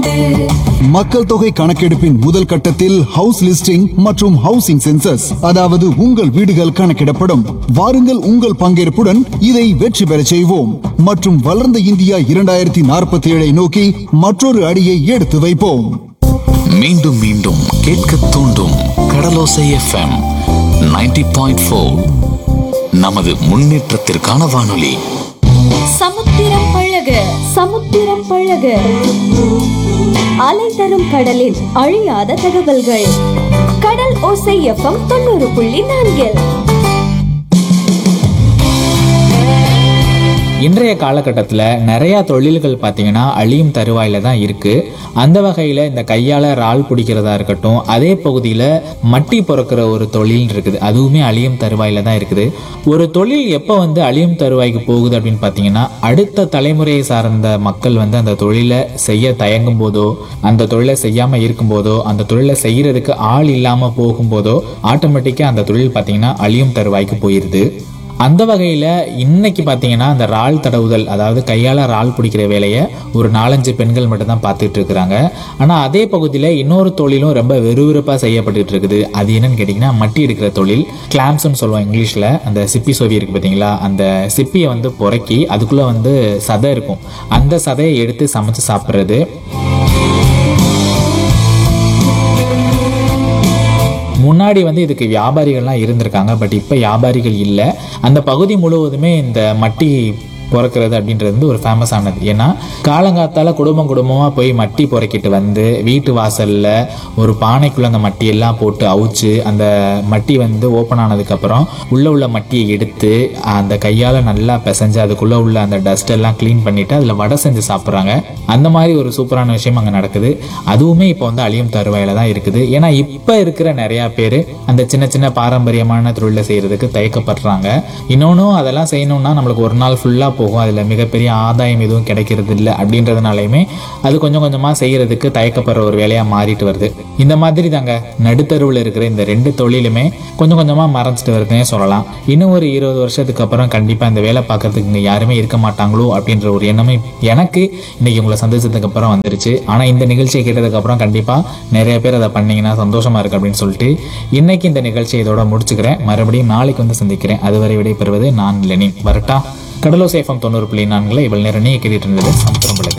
மக்கள் தொகை கணக்கெடுப்பின் முதல் கட்டத்தில் ஹவுஸ் லிஸ்டிங் மற்றும் ஹவுசிங் சென்சஸ் அதாவது உங்கள் வீடுகள் கணக்கிடப்படும் வாருங்கள் உங்கள் பங்கேற்புடன் இதை வெற்றி பெறச் செய்வோம் மற்றும் வளர்ந்த இந்தியா இரண்டாயிரத்தி நாற்பத்தி ஏழை நோக்கி மற்றொரு அடியை எடுத்து வைப்போம் மீண்டும் மீண்டும் கேட்க தூண்டும் கடலோசை எஃப்எம் 90.4 பாயிண்ட் நமது முன்னேற்றத்திற்கான வானொலி சமுத்திரம் பழக சமுத்திரம் பழக அலை தரும் கடலில் அழியாத தகவல்கள் கடல் ஓசை எஃப்எம் தொண்ணூறு புள்ளி நான்கில் இன்றைய காலகட்டத்தில் நிறையா தொழில்கள் பார்த்தீங்கன்னா அழியும் தருவாயில தான் இருக்கு அந்த வகையில் இந்த கையால் இறால் பிடிக்கிறதா இருக்கட்டும் அதே பகுதியில் மட்டி பொறுக்கிற ஒரு தொழில் இருக்குது அதுவுமே அழியும் தருவாயில தான் இருக்குது ஒரு தொழில் எப்போ வந்து அழியும் தருவாய்க்கு போகுது அப்படின்னு பார்த்தீங்கன்னா அடுத்த தலைமுறையை சார்ந்த மக்கள் வந்து அந்த தொழிலை செய்ய தயங்கும் போதோ அந்த தொழிலை செய்யாமல் இருக்கும்போதோ அந்த தொழிலை செய்யறதுக்கு ஆள் இல்லாமல் போகும்போதோ ஆட்டோமேட்டிக்காக அந்த தொழில் பார்த்தீங்கன்னா அழியும் தருவாய்க்கு போயிடுது அந்த வகையில் இன்னைக்கு பார்த்தீங்கன்னா அந்த இறால் தடவுதல் அதாவது கையால் இறால் பிடிக்கிற வேலையை ஒரு நாலஞ்சு பெண்கள் மட்டும்தான் பார்த்துட்டு இருக்கிறாங்க ஆனால் அதே பகுதியில் இன்னொரு தொழிலும் ரொம்ப விறுவிறுப்பாக செய்யப்பட்டுட்டு இருக்குது அது என்னன்னு கேட்டிங்கன்னா மட்டி எடுக்கிற தொழில் கிளாம்ஸ்னு சொல்லுவோம் இங்கிலீஷில் அந்த சிப்பி சோவி இருக்குது பார்த்தீங்களா அந்த சிப்பியை வந்து பொறக்கி அதுக்குள்ளே வந்து சதை இருக்கும் அந்த சதையை எடுத்து சமைச்சு சாப்பிட்றது முன்னாடி வந்து இதுக்கு வியாபாரிகள்லாம் இருந்திருக்காங்க பட் இப்போ வியாபாரிகள் இல்லை அந்த பகுதி முழுவதுமே இந்த மட்டி பொறக்கிறது அப்படின்றது வந்து ஒரு ஃபேமஸ் ஆனது ஏன்னா காலங்காத்தால குடும்பம் குடும்பமாக போய் மட்டி பொறக்கிட்டு வந்து வீட்டு வாசலில் ஒரு பானைக்குள்ளே அந்த மட்டி எல்லாம் போட்டு அவிச்சு அந்த மட்டி வந்து ஓப்பன் ஆனதுக்கப்புறம் உள்ளே உள்ள மட்டியை எடுத்து அந்த கையால் நல்லா பிசைஞ்சு அதுக்குள்ளே உள்ள அந்த டஸ்ட் எல்லாம் க்ளீன் பண்ணிவிட்டு அதில் வடை செஞ்சு சாப்பிட்றாங்க அந்த மாதிரி ஒரு சூப்பரான விஷயம் அங்கே நடக்குது அதுவுமே இப்போ வந்து அழியும் தருவாயில தான் இருக்குது ஏன்னா இப்போ இருக்கிற நிறையா பேர் அந்த சின்ன சின்ன பாரம்பரியமான தொழிலை செய்கிறதுக்கு தயக்கப்படுறாங்க இன்னொன்றும் அதெல்லாம் செய்யணும்னா நம்மளுக்கு ஒரு நாள் ஃபுல்லாக போகும் அதில் மிகப்பெரிய ஆதாயம் எதுவும் கிடைக்கிறது இல்லை அப்படின்றதுனாலையுமே அது கொஞ்சம் கொஞ்சமாக செய்கிறதுக்கு தயக்கப்படுற ஒரு வேலையாக மாறிட்டு வருது இந்த மாதிரி தாங்க நடுத்தருவில் இருக்கிற இந்த ரெண்டு தொழிலுமே கொஞ்சம் கொஞ்சமாக மறைஞ்சிட்டு வருதுன்னே சொல்லலாம் இன்னும் ஒரு இருபது வருஷத்துக்கு அப்புறம் கண்டிப்பாக இந்த வேலை பார்க்கறதுக்கு இங்கே யாருமே இருக்க மாட்டாங்களோ அப்படின்ற ஒரு எண்ணமே எனக்கு இன்னைக்கு உங்களை சந்திச்சதுக்கு அப்புறம் வந்துருச்சு ஆனால் இந்த நிகழ்ச்சியை கேட்டதுக்கப்புறம் கண்டிப்பாக நிறைய பேர் அதை பண்ணீங்கன்னா சந்தோஷமா இருக்கு அப்படின்னு சொல்லிட்டு இன்னைக்கு இந்த நிகழ்ச்சியை இதோட முடிச்சுக்கிறேன் மறுபடியும் நாளைக்கு வந்து சந்திக்கிறேன் அதுவரை விடைபெறுவது நான் லெனின் வரட்டா கடலோ சேஃபம் தொண்ணூறு புள்ளி நான்குல இவ்வளவு நேரம் நீ கேட்டுட்டு இருந்தது சமுத்திரம் பிள்ளைகள்